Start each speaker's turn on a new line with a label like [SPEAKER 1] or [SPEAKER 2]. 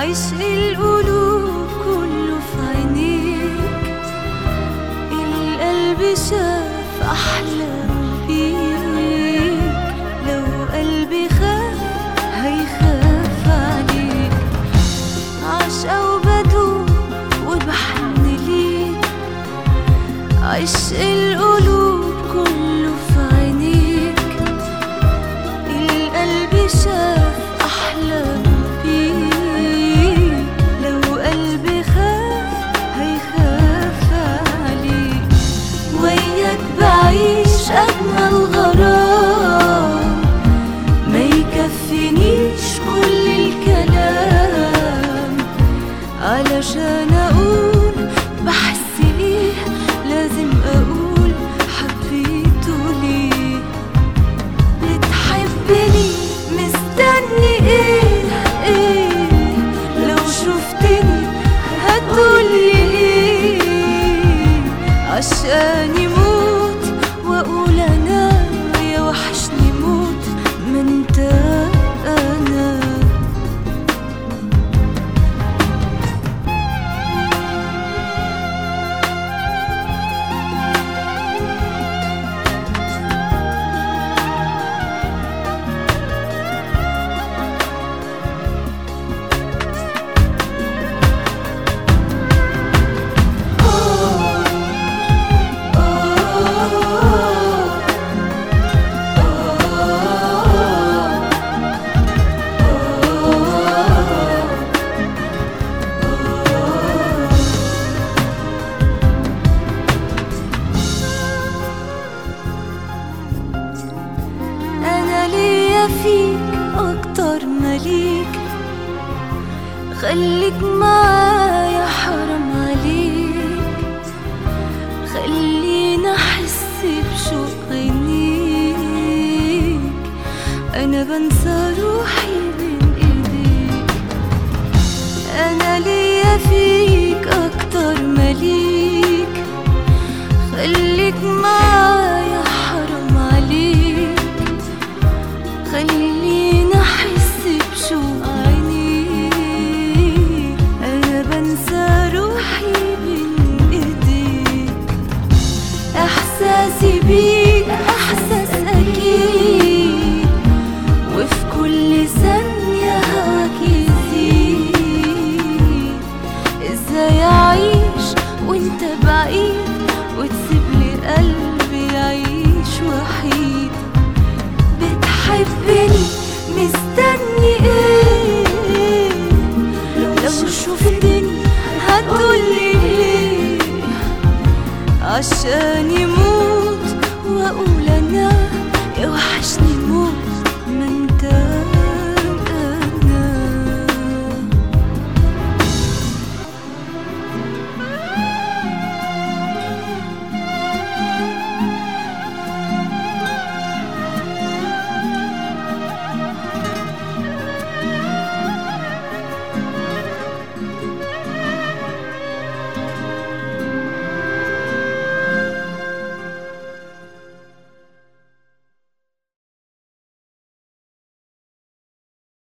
[SPEAKER 1] عشق القلوب كله في عينيك القلب شاف أحلام بيك لو قلبي خاف هيخاف عليك عشقة وبدوب وبحن ليك عشق القلوب كله في عينيك القلب شاف أحلام بيك لو قلبي خاف هيخاف عليك وياك بعيش أجمل غرام ما يكفينيش كل الكلام علشان أقول بحس إيه لازم أقول حبيته ليه بتحبني مستني ايه ايه لو شفتني هتقولي ايه عشاني موت واقول انا يا وحشني موت ما انت انا انا ليا فيك اكتر مليك خليك معايا حرام عليك خلينا احس بشوق عينيك انا بنسى روحي بين ايديك انا ليا فيك اكتر مليك خليك معايا